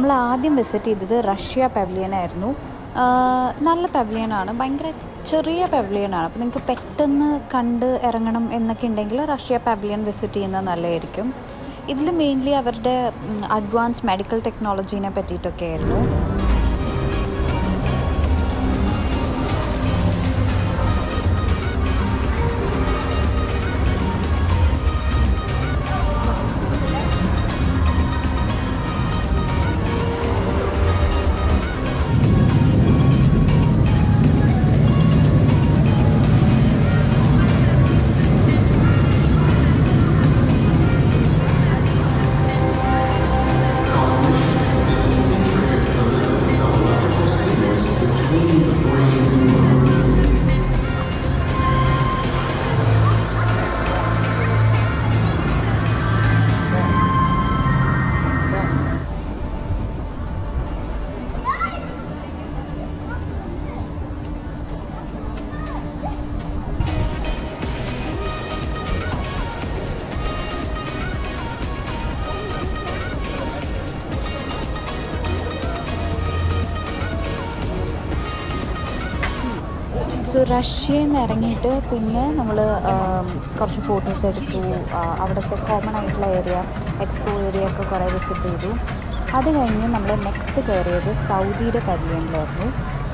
നമ്മൾ ആദ്യം വിസിറ്റ് ചെയ്തത് റഷ്യ പവലിയനായിരുന്നു നല്ല പവലിയനാണ് ഭയങ്കര ചെറിയ പവലിയനാണ് അപ്പോൾ നിങ്ങൾക്ക് പെട്ടെന്ന് കണ്ട് ഇറങ്ങണം എന്നൊക്കെ ഉണ്ടെങ്കിൽ റഷ്യ പവലിയൻ വിസിറ്റ് ചെയ്യുന്നത് നല്ലതായിരിക്കും ഇതിൽ മെയിൻലി അവരുടെ അഡ്വാൻസ് മെഡിക്കൽ ടെക്നോളജീനെ പറ്റിയിട്ടൊക്കെ ആയിരുന്നു സോ റഷ്യയിൽ നിന്ന് ഇറങ്ങിയിട്ട് പിന്നെ നമ്മൾ കുറച്ച് ഫോട്ടോസ് എടുത്തു ആ, അവിടുത്തെ കോമൺ ആയിട്ടുള്ള ഏരിയ എക്സ്പോ ഏരിയ ഒക്കെ കുറേ വിസിറ്റ് ചെയ്തു അത് കഴിഞ്ഞ് നമ്മൾ നെക്സ്റ്റ് കയറിയത് സൗദിയുടെ പവലിയനിലായിരുന്നു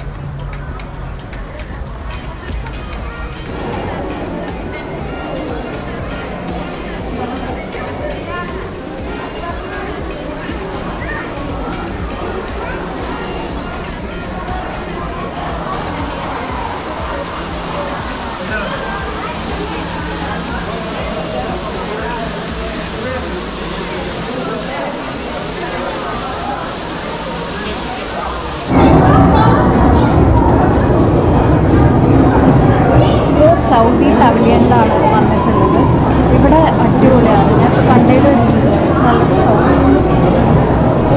ഇത് സൗദി പവലിയനിലാണ് വന്നിട്ടുള്ളത് ഇവിടെ അടിപൊളിയാണ് ഞാൻ ഇപ്പോൾ കണ്ടതിൽ വെച്ചിട്ട് നല്ല രസമാണ്.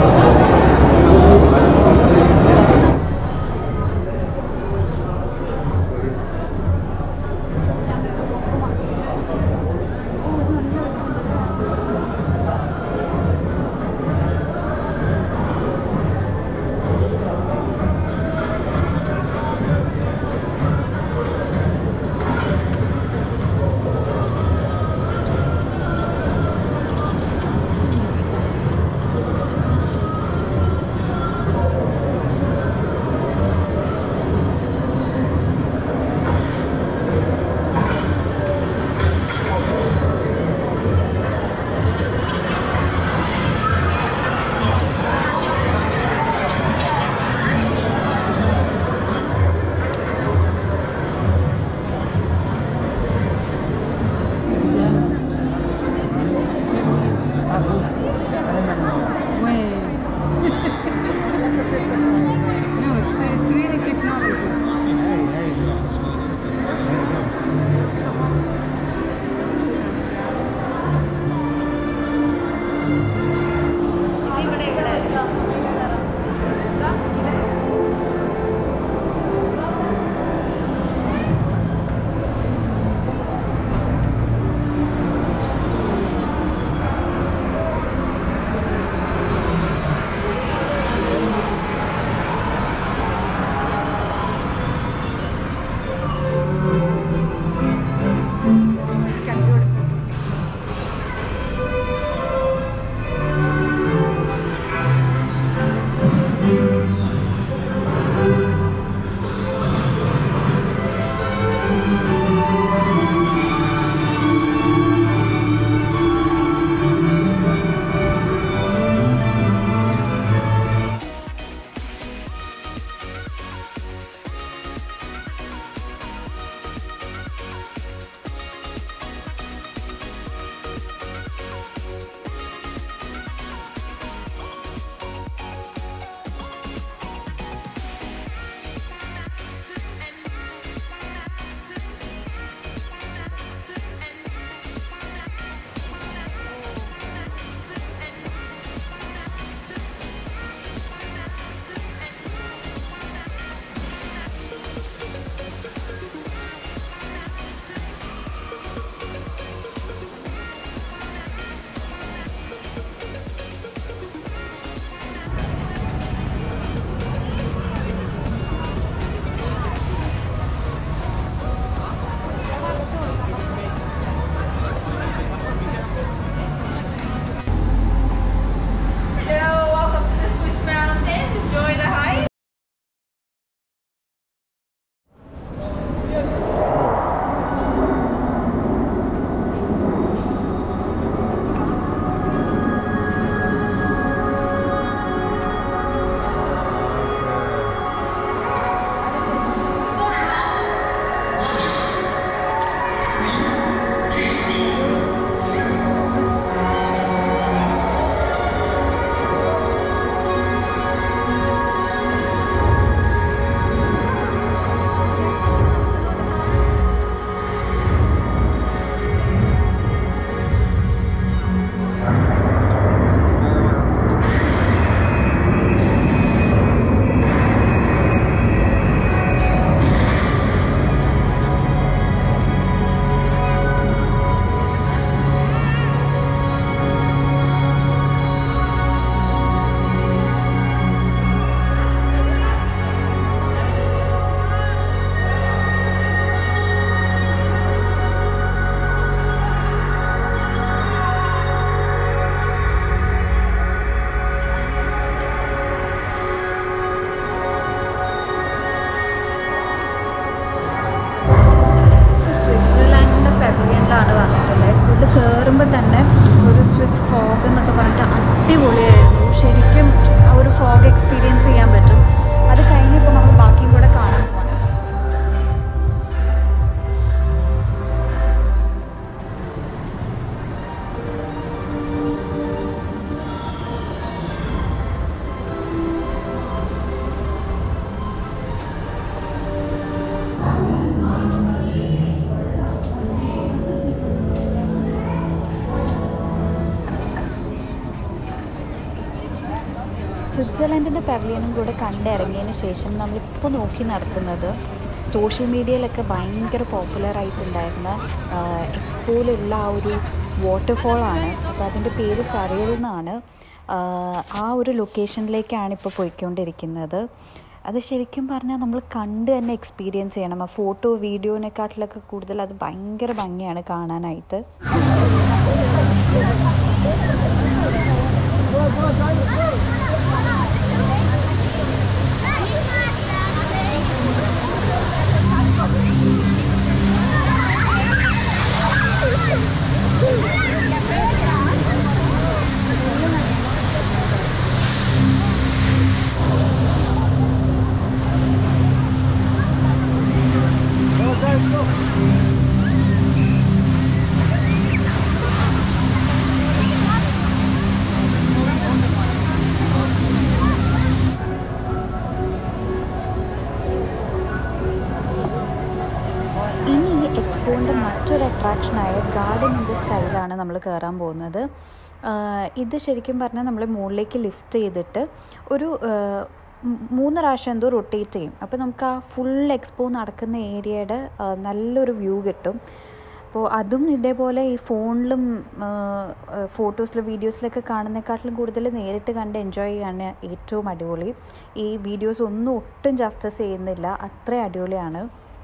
No, it's, it's really technology. ഹോട്ടലിലാണ് വന്നിട്ടുള്ളത് ഫുഡ് കയറുമ്പോൾ തന്നെ ഒരു സ്വിസ് ഫോഗ് എന്നൊക്കെ പറഞ്ഞിട്ട് അടിപൊളിയായിരുന്നു ശരിക്കും ആ ഒരു ഫോഗ് എക്സ്പീരിയൻസ് ചെയ്യാൻ പറ്റും അത് കഴിഞ്ഞിപ്പോൾ നമ്മൾ ബാക്കിയും കൂടെ കാണാൻ പോകണം സ്വിറ്റ്സർലൻഡിൻ്റെ പവലിയനും കൂടെ കണ്ടിറങ്ങിയതിന് ശേഷം നമ്മളിപ്പോൾ നോക്കി നടക്കുന്നത് സോഷ്യൽ മീഡിയയിലൊക്കെ ഭയങ്കര പോപ്പുലർ ആയിട്ടുണ്ടായിരുന്ന എക്സ്പോയിലുള്ള ആ ഒരു വാട്ടർഫോളാണ് അപ്പോൾ അതിൻ്റെ പേര് സറിയൽ എന്നാണ് ആ ഒരു ലൊക്കേഷനിലേക്കാണ് ഇപ്പോൾ പോയിക്കൊണ്ടിരിക്കുന്നത് അത് ശരിക്കും പറഞ്ഞാൽ നമ്മൾ കണ്ട് തന്നെ എക്സ്പീരിയൻസ് ചെയ്യണം ആ ഫോട്ടോ വീഡിയോനെക്കാട്ടിലൊക്കെ കൂടുതൽ അത് ഭയങ്കര ഭംഗിയാണ് കാണാനായിട്ട് ഇനി എക്സ്പോൻ്റെ മറ്റൊരു അട്രാക്ഷനായ ഗാർഡൻ ഇൻ ദ സ്കൈയിലാണ് നമ്മൾ കയറാൻ പോകുന്നത് ആഹ് ഇത് ശരിക്കും പറഞ്ഞാൽ നമ്മൾ മുകളിലേക്ക് ലിഫ്റ്റ് ചെയ്തിട്ട് ഒരു ആഹ് മൂ- മൂന്ന് പ്രാവശ്യം എന്തോ റൊട്ടേറ്റ് ചെയ്യും അപ്പോൾ നമുക്ക് ആ ഫുൾ എക്സ്പോ നടക്കുന്ന ഏരിയയുടെ ആഹ് നല്ലൊരു വ്യൂ കിട്ടും അപ്പോൾ അതും ഇതേപോലെ ഈ ഫോണിലും ഫോട്ടോസിലും വീഡിയോസിലൊക്കെ കാണുന്നതിനെക്കാട്ടിലും കൂടുതൽ നേരിട്ട് കണ്ട് എൻജോയ് ചെയ്യാണ് ഏറ്റവും അടിപൊളി ഈ വീഡിയോസ് ഒന്നും ഒട്ടും ജസ്റ്റിസ് ചെയ്യുന്നില്ല അത്ര അടിപൊളിയാണ്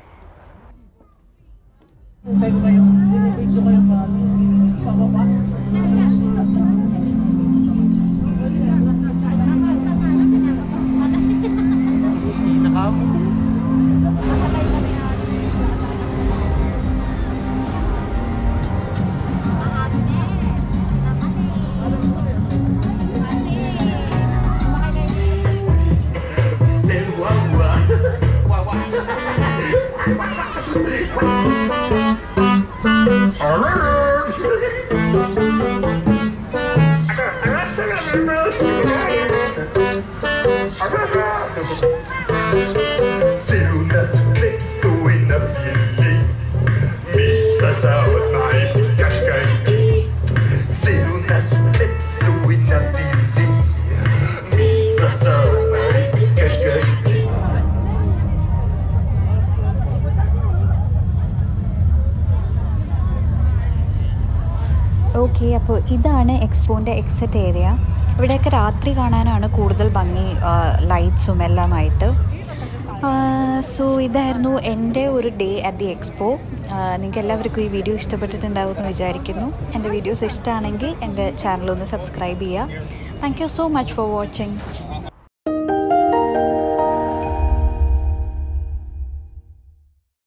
C'est le wawa. Wawa. Siluna sukletso in a vildi. Misa zawad mai pikashkaiki. Siluna sukletso in a vildi. Misa zawad mai pikashkaiki. Okay അപ്പോൾ ഇതാണ് എക്സ്പോൻ്റെ എക്സിറ്റ് ഏരിയ ഇവിടെയൊക്കെ രാത്രി കാണാനാണ് കൂടുതൽ ഭംഗി ലൈറ്റ്സും എല്ലാമായിട്ട് സോ ഇതായിരുന്നു എൻ്റെ ഒരു ഡേ അറ്റ് ദി എക്സ്പോ നിങ്ങൾക്ക് എല്ലാവർക്കും ഈ വീഡിയോ ഇഷ്ടപ്പെട്ടിട്ടുണ്ടാവുമെന്ന് വിചാരിക്കുന്നു എൻ്റെ വീഡിയോസ് ഇഷ്ടമാണെങ്കിൽ എൻ്റെ ചാനൽ ഒന്ന് സബ്സ്ക്രൈബ് ചെയ്യുക thank you so much for watching